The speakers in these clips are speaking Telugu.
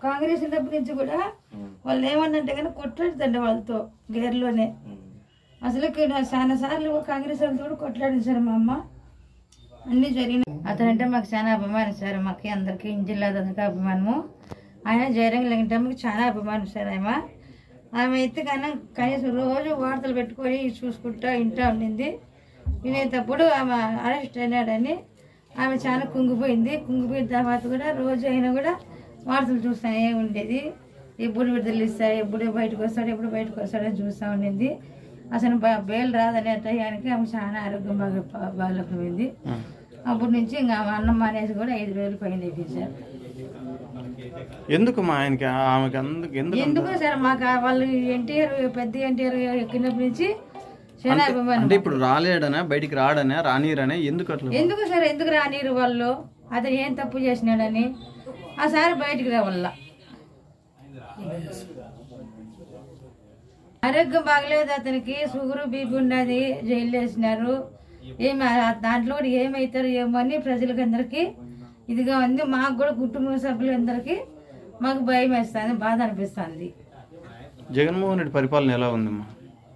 కాంగ్రెస్ ఉన్నప్పటి నుంచి కూడా వాళ్ళు ఏమన్నంటే కానీ కొట్లాడుతండి వాళ్ళతో గేర్లోనే అసలు చాలా సార్లు కాంగ్రెస్ వాళ్ళతో కూడా కొట్లాడింది సార్ మా అమ్మ అన్నీ జరిగినాయి అతనంటే మాకు చాలా అభిమానం సార్ మాకు అందరికీ ఇంజిల్లా అందరికీ అభిమానము ఆయన జయరంగ వెంకటమ్మకి చాలా అభిమానం సార్ ఆమె ఆమె అయితే కానీ కనీసం రోజు వార్తలు పెట్టుకొని చూసుకుంటా ఇంటా ఉండింది వినేటప్పుడు ఆమె అరెస్ట్ అయినాడని ఆమె చాలా కుంగిపోయింది కుంగిపోయిన తర్వాత కూడా రోజు అయినా కూడా వార్తలు చూస్తూనే ఉండేది ఎప్పుడు విడుదల ఇస్తారు ఎప్పుడు బయటకు వస్తాడు ఎప్పుడు బయటకు వస్తాడని చూస్తూ ఉండింది అసలు బ- బెయిల్ రాదనే టయానికి ఆమె చాలా ఆరోగ్యం బాగా బాగాలేకపోయింది అప్పటి నుంచి ఇంకా ఆమె అన్నం మానేసి కూడా ఐదు రోజులు పైన అయిపోయింది సార్ ఎందుకు మా ఆయనకి ఆమెకి అందుకు ఎందుకు అంత- ఎందుకో సార్ మాకు ఆ వాళ్ళు ఎన్టీఆర్ పెద్ద ఎన్టీఆర్ ఎక్కినప్పటి నుంచి చాలా అభిమానం అంటే ఇప్పుడు రాలేడనా బయటికి రాడనా రానిరనే ఎందుకు అట్లా ఎందుకు సార్ ఎందుకు రానిరు వాళ్ళు అతను ఏం తప్పు చేసినాడని ఆ సార్ బయటికి రావాల ఆరోగ్యం బాగలేదు అతనికి షుగర్ బీపీ ఉన్నది జైలు వేసినారు ఏమి ఆ- దాంట్లో కూడా ఏమవుతారు ఏమో అని ప్రజలకు అందరికీ ఇదిగా ఉంది మాకు కూడా కుటుంబ సభ్యులందరికీ మాకు భయం వేస్తుంది బాధ అనిపిస్తుంది జగన్మోహన్ రెడ్డి పరిపాలన ఎలా ఉందమ్మా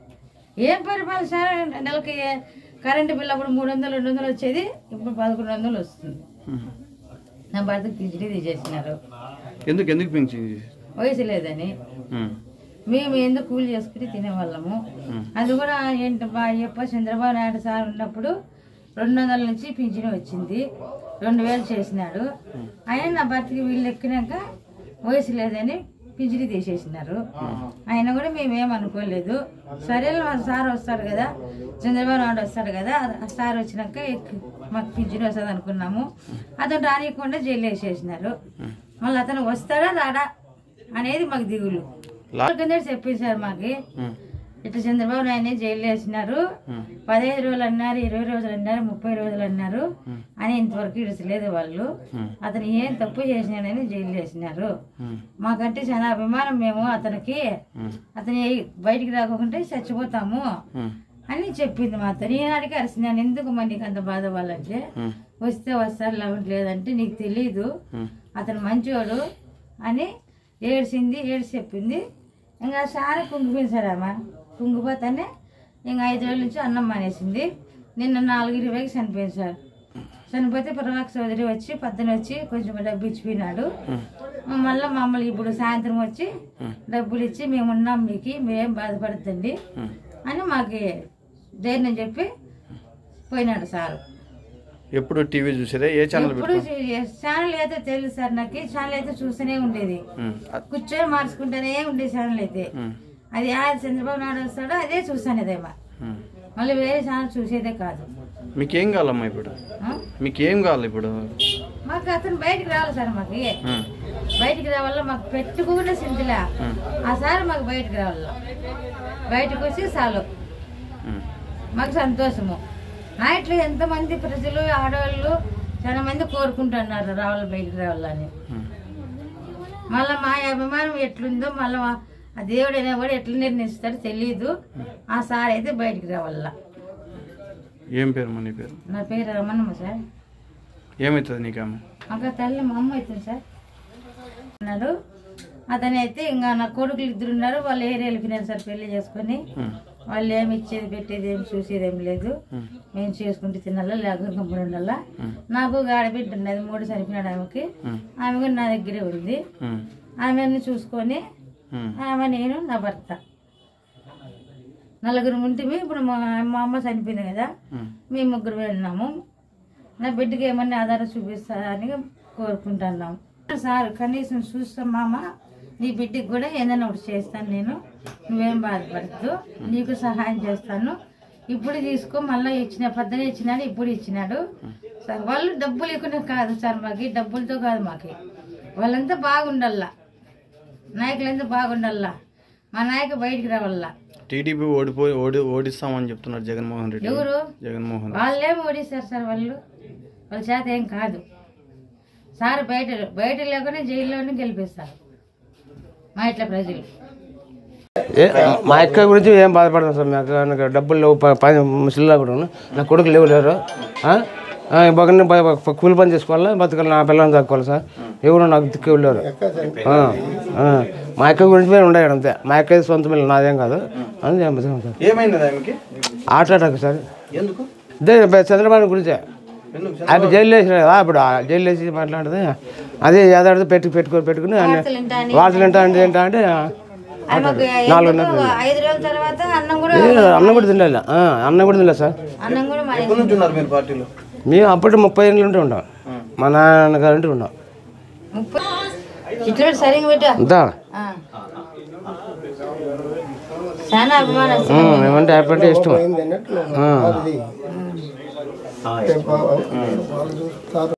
ఏం పరిపాలన సార్ నెలకి కరెంటు బిల్ అప్పుడు మూడు వందలు రెండు వందలు వచ్చేది ఇప్పుడు పదకొండు వందలు వస్తుంది ఉమ్. నా భర్తకు పింఛడి తీసేసినారు ఎందుకు ఎందుకు పెంచింది వయసు లేదని ఉమ్. మేము ఎందుకు కూలి చేసుకుని తినేవాళ్ళము ఉమ్. అది కూడా ఏంటి బా అయ్యప్ప చంద్రబాబు నాయుడు సార్ ఉన్నప్పుడు రెండు వందల నుంచి పింఛన్ వచ్చింది రెండు వేలు చేసినాడు ఆయన నా భర్తకి వీళ్ళు ఎక్కినాక వయసు లేదని పింఛని తీసేసినారు ఆయన కూడా మేమేం అనుకోలేదు సరే మా సార్ వస్తాడు కదా చంద్రబాబు నాయుడు వస్తాడు కదా ఆ సార్ వచ్చినాక ఎక్కి- మాకు పింఛన్ వస్తుంది అనుకున్నాము అతను రానియకుండా జైలు వేసేసినారు మళ్ళీ అతను వస్తాడా రాడా అనేది మాకు దిగులు లా- కింద చెప్పింది సార్ మాకి ఉమ్. ఇట్లా చంద్రబాబు నాయుడు జైలు వేసినారు ఉమ్. పదహైదు రోజులు అన్నారు ఇరవై రోజులు అన్నారు ముప్పై రోజులు అన్నారు అని ఇంతవరకు ఇడిచలేదు వాళ్ళు ఉమ్. అతను ఏం తప్పు చేసినాడని జైలు వేసినారు ఉమ్. మాకంటే చాలా అభిమానం మేము అతనికి ఉమ్. అతను ఏ- బయటికి రాకుంటే చచ్చిపోతాము ఉమ్. అని చెప్పింది మాతో నేను అడిగి అరిసినాను ఎందుకు మరి నీకు అంత బాధ వాళ్ళంటే ఉమ్. వస్తే వస్తారు లేకుంటే లేదంటే నీకు తెలీదు ఉమ్. అతను మంచివాడు అని ఏడ్చింది ఏడ్చి చెప్పింది ఇంకా చాలా కుంగిపోయింది సార్ ఆమె కుంగిపోతానే ఇంకా ఐదు రోజుల నుంచి అన్నం మానేసింది నిన్న నాలుగు ఇరవైకి చనిపోయింది సార్ చనిపోతే ప్రభాక్ చౌదరి వచ్చి పద్దన వచ్చి కొంచెం డబ్బు ఇచ్చిపోయినాడు మళ్ళీ మమ్మల్ని ఇప్పుడు సాయంత్రం వచ్చి డబ్బులు ఇచ్చి మేము ఉన్నాం మీకు మీరేం బాధపడద్దండి ఉమ్. అని మాకు ధైర్యం చెప్పి పోయినాడు సారు ఎప్పుడు టీవీ చూసారా ఏ ఛానల్ ఎప్పుడు ఛానల్ అయితే తెలుసు సార్ నాకు ఛానల్ అయితే చూస్తూనే ఉండేది ఉమ్. కూర్చొని మార్చుకుంటూనే ఉండే ఛానల్ అయితే ఉమ్. అది ఆ చంద్రబాబు నాయుడు వస్తాడో అదే చూస్తానేదేమో ఉమ్. మళ్ళీ వేరే ఛానల్ చూసేదే కాదు మీకేం కావాలమ్మా ఇప్పుడు ఆ? మీకేం కావాలి ఇప్పుడు మాకు అతను బయటికి రావాలి సార్ మాకు ఉమ్. బయటికి రావాల మాకు పెట్టుకునే సింతిలా ఉమ్. ఆ సార్ మాకు బయటికి రావాల బయటకు వచ్చి చాలు ఉమ్. మాకు సంతోషము నా ఇట్లా ఎంతమంది ప్రజలు ఆడవాళ్ళు చాలా మంది కోరుకుంటున్నారు రావాలి బయటికి రావాలని ఉమ్. మళ్ళీ మా అభిమానం ఎట్లుందో మళ్ళీ ఆ దేవుడైనా కూడా ఎట్లా నిర్ణయిస్తాడో తెలియదు ఆ సార్ అయితే బయటికి రావాల ఏం పేరు మన పేరు నా పేరు రమణమ్మ సార్ ఏమవుతుంది నీకు ఆమె ఒక తల్లి మా అమ్మ అవుతుంది సార్ అన్నాడు అతనైతే ఇంకా నా కొడుకులు ఇద్దరు ఉన్నారు వాళ్ళు ఏరియా వెళ్ళిపోయినారు సార్ పెళ్లి చేసుకొని ఉమ్. వాళ్ళు ఏమి ఇచ్చేది పెట్టేది ఏం చూసేది ఏం లేదు ఉమ్. మేము చేసుకుంటే తినాలా లేకపోతే కంపెనీ ఉండాలా ఉమ్. నాకు ఒక ఆడబిడ్డ ఉన్నది మూడు చనిపోయినాడు ఆమెకి ఉమ్. ఆమె కూడా నా దగ్గరే ఉంది ఉమ్. ఆమెను చూసుకొని ఉమ్. ఆమె నేను నా భర్త నలుగురు ఉంటిమి ఇప్పుడు మా మా అమ్మ చనిపోయింది కదా ఉమ్. మేము ముగ్గురు వెళ్ళినాము నా బిడ్డకి ఏమన్నా ఆధారం చూపిస్తారని కోరుకుంటున్నాం సార్ కనీసం చూస్తాం మామ నీ బిడ్డకి కూడా ఏదైనా ఒకటి చేస్తాను నేను నువ్వేం బాధపడద్దు నీకు సహాయం చేస్తాను ఇప్పుడు తీసుకో మళ్ళీ ఇచ్చిన పొద్దున ఇచ్చినాడు ఇప్పుడు ఇచ్చినాడు సార్ వాళ్ళు డబ్బులు ఇవ్వకుండా కాదు సార్ మాకి డబ్బులతో కాదు మాకి వాళ్ళంతా బాగుండల్లా నాయకులంతా బాగుండల్లా మా నాయకు బయటికి రావాలా టీడీపీ ఓడిపోయి ఓడి ఓడిస్తామని చెప్తున్నారు జగన్మోహన్ రెడ్డి ఎవరు జగన్మోహన్ వాళ్ళేం ఓడిస్తారు సార్ వాళ్ళు వాళ్ళ చేత ఏం కాదు సార్ బయట బయట లేకుండా జైల్లోనే గెలిపిస్తారు మా ఇట్లా ప్రజలు ఏ మా అక్క గురించి ఏం బాధపడతాం సార్ మా అక్క నాకు డబ్బులు లేవు ప- పని ముసలిలా కూడా ఉన్నా. నా కొడుకు లేవు లేరు ఆ? బొగని కూలి పని చేసుకోవాలి బతకాలి నా పిల్లల్ని తక్కువాలి సార్ ఎవరు నాకు దిక్కు వెళ్ళారు ఆ, ఆ. మా అక్క గురించి మేము ఉండే అంతే మా అక్క సొంత పిల్లలు నాదేం కాదు అని చెప్తాం సార్ ఏమైంది ఆమెకి ఆట అటాక్ సార్ ఎందుకు ఇదే చంద్రబాబు గురించే ఎందుకు ఆయన జైలు వేసినాడు కదా అప్పుడు ఆ జైలు వేసి మాట్లాడితే అదే ఏదాడితే పెట్టి పెట్టుకొని పెట్టుకుని ఆయన వార్తలు వింటా అని. వార్తలు ఏంటా అంటే ఏంటా అంటే ఆమెకు నాలుగున్నర ఎందుకు ఐదు రోజుల తర్వాత అన్నం కూడా ఏ, అన్నం కూడా తినలేదు ఆ, అన్నం కూడా తినలేదు సార్ అన్నం కూడా మానేసి ఎప్పటి నుంచి ఉన్నారు మీరు పార్టీలో మేము అప్పుడు ముప్పై ఏళ్ళు ఉంటే ఉన్నాం మా నాన్నగారు ఉంటే ఉన్నాం ముప్పై ఇట్లా సరిగా పెట్టా అంతా ఆ. చాలా అభిమానం ఉమ్, మేమంటే అప్పటి ఇష్టం ఆ. ఆ,